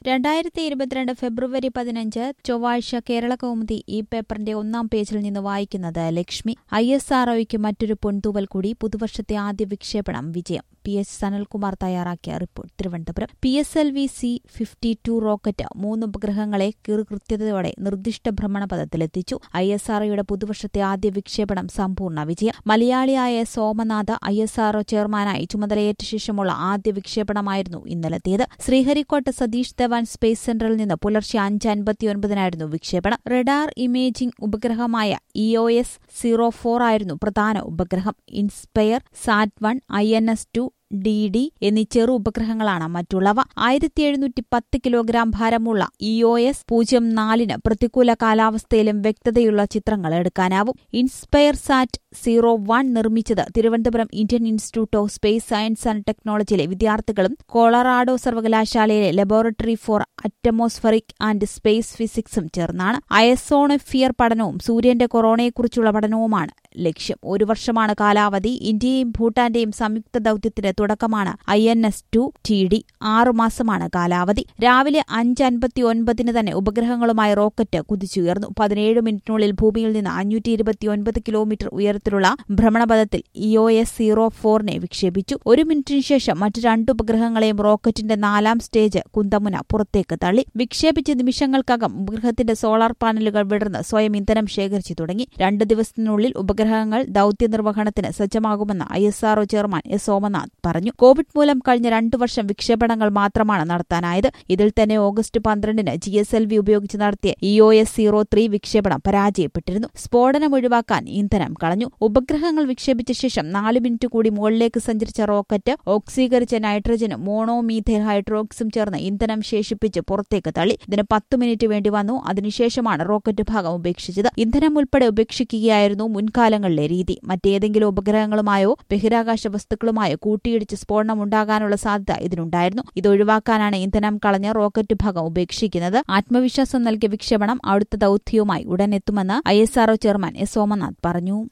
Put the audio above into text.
രണ്ടായിരത്തി ഇരുപത്തിരണ്ട് ഫെബ്രുവരി പതിനഞ്ച് ചൊവ്വാഴ്ച കേരള കൗമുദി ഈ പേപ്പറിന്റെ ഒന്നാം പേജിൽ നിന്ന് വായിക്കുന്നത് ലക്ഷ്മി ഐ എസ് ആർഒയ്ക്ക് മറ്റൊരു പൊൻതൂവൽ കൂടി പുതുവർഷത്തെ ആദ്യ വിക്ഷേപണം വിജയം പി എച്ച് സനൽകുമാർ തയ്യാറാക്കിയ report Thiruvananthapuram P S L V C fifty two rocket മൂന്ന് ഉപഗ്രഹങ്ങളെ കൃത്യതയോടെ നിർദ്ദിഷ്ട ഭ്രമണപഥത്തിലെത്തിച്ചു ഐ എസ് ആർഒയുടെ പുതുവർഷത്തെ ആദ്യ വിക്ഷേപണം സമ്പൂർണ്ണ വിജയം മലയാളിയായ സോമനാഥ ഐ എസ് ആർഒ ചെയർമാനായി ചുമതലയേറ്റ ശേഷമുള്ള ആദ്യ വിക്ഷേപണമായിരുന്നു ഇന്നലത്തേത് ശ്രീഹരിക്കോട്ട സതീഷ് ധവാൻ സ്പേസ് സെന്ററിൽ നിന്ന് പുലർച്ചെ അഞ്ച് അൻപത്തിയൊൻപതിനായിരുന്നു വിക്ഷേപണം റഡാർ ഇമേജിംഗ് ഉപഗ്രഹമായ E O S zero four ആയിരുന്നു പ്രധാന ഉപഗ്രഹം INSPIREsat one I N S two D D എന്നീ ചെറു ഉപഗ്രഹങ്ങളാണ് മറ്റുള്ളവ ആയിരത്തി എഴുന്നൂറ്റി പത്ത് കിലോഗ്രാം ഭാരമുള്ള ഇ ഒ എസ് പൂജ്യം നാലിന് പ്രതികൂല കാലാവസ്ഥയിലും വ്യക്തതയുള്ള ചിത്രങ്ങൾ എടുക്കാനാവും ഇൻസ്പയർ സാറ്റ് സീറോ വൺ നിർമ്മിച്ചത് Thiruvananthapuram Indian institute of space science and ടെക്നോളജിയിലെ വിദ്യാർത്ഥികളും കൊളറാഡോ സർവകലാശാലയിലെ laboratory for atmospheric and space ഫിസിക്സും ചേർന്നാണ് അയസോണഫിയർ പഠനവും സൂര്യന്റെ കൊറോണയെക്കുറിച്ചുള്ള പഠനവുമാണ് ലക്ഷ്യം ഒരു വർഷമാണ് കാലാവധി ഇന്ത്യയും ഭൂട്ടാന്റെയും സംയുക്ത ദൌത്യത്തിന് തുടക്കമാണ് I N S two T D ആറുമാസമാണ് കാലാവധി രാവിലെ അഞ്ച് അൻപത്തി ഒൻപതിന് തന്നെ ഉപഗ്രഹങ്ങളുമായി റോക്കറ്റ് കുതിച്ചുയർന്നു പതിനേഴ് മിനിറ്റിനുള്ളിൽ ഭൂമിയിൽ നിന്ന് അഞ്ഞൂറ്റി ഇരുപത്തിയൊൻപത് കിലോമീറ്റർ ഉയരത്തിലുള്ള ഭ്രമണപഥത്തിൽ ഇ ഒ എസ് സീറോ ഫോറിനെ വിക്ഷേപിച്ചു ഒരു മിനിറ്റിന് ശേഷം മറ്റ് രണ്ട് ഉപഗ്രഹങ്ങളെയും റോക്കറ്റിന്റെ നാലാം സ്റ്റേജ് കുന്തമുന പുറത്തേക്ക് തള്ളി വിക്ഷേപിച്ച നിമിഷങ്ങൾക്കകം ഉപഗ്രഹത്തിന്റെ സോളാർ പാനലുകൾ വിടർന്ന് സ്വയം ഇന്ധനം ശേഖരിച്ചു തുടങ്ങി രണ്ട് ദിവസത്തിനുള്ളിൽ ഉപഗ്രഹങ്ങൾ ദൌത്യ നിർവഹണത്തിന് സജ്ജമാകുമെന്ന് I S R O chairman S Somanath പറഞ്ഞു കോവിഡ് മൂലം കഴിഞ്ഞ രണ്ടു വർഷം വിക്ഷേപണങ്ങൾ മാത്രമാണ് നടത്താനായത് ഇതിൽ തന്നെ ഓഗസ്റ്റ് പന്ത്രണ്ടിന് ജി എസ് എൽ വി ഉപയോഗിച്ച് നടത്തിയ E O S zero three വിക്ഷേപണം പരാജയപ്പെട്ടിരുന്നു സ്ഫോടനം ഒഴിവാക്കാൻ ഇന്ധനം കളഞ്ഞു ഉപഗ്രഹങ്ങൾ വിക്ഷേപിച്ച ശേഷം നാല് മിനിറ്റ് കൂടി മുകളിലേക്ക് സഞ്ചരിച്ച റോക്കറ്റ് ഓക്സീകരിച്ച നൈട്രജനും മോണോമീഥൈൽ ഹൈഡ്രോക്സും ചേർന്ന് ഇന്ധനം ശേഷിപ്പിച്ച് പുറത്തേക്ക് തള്ളി ഇതിന് പത്ത് മിനിറ്റ് വേണ്ടി വന്നു അതിനുശേഷമാണ് റോക്കറ്റ് ഭാഗം ഉപേക്ഷിച്ചത് ഇന്ധനം ഉൾപ്പെടെ ഉപേക്ഷിക്കുകയായിരുന്നു മുൻകാലങ്ങളിലെ രീതി മറ്റേതെങ്കിലും ഉപഗ്രഹങ്ങളുമായോ ബഹിരാകാശ വസ്തുക്കളുമായോ കൂട്ടിയിടിച്ച് സ്ഫോടനം ഉണ്ടാകാനുള്ള സാധ്യത ഇതിനുണ്ടായിരുന്നു ഇത് ഒഴിവാക്കാനാണ് ഇന്ധനം കളഞ്ഞ് റോക്കറ്റ് ഭാഗം ഉപേക്ഷിക്കുന്നത് ആത്മവിശ്വാസം നൽകിയ വിക്ഷേപണം അടുത്ത ദൌത്യവുമായി ഉടൻ എത്തുമെന്ന് ഐ ചെയർമാൻ എസ് സോമനാഥ് പറഞ്ഞു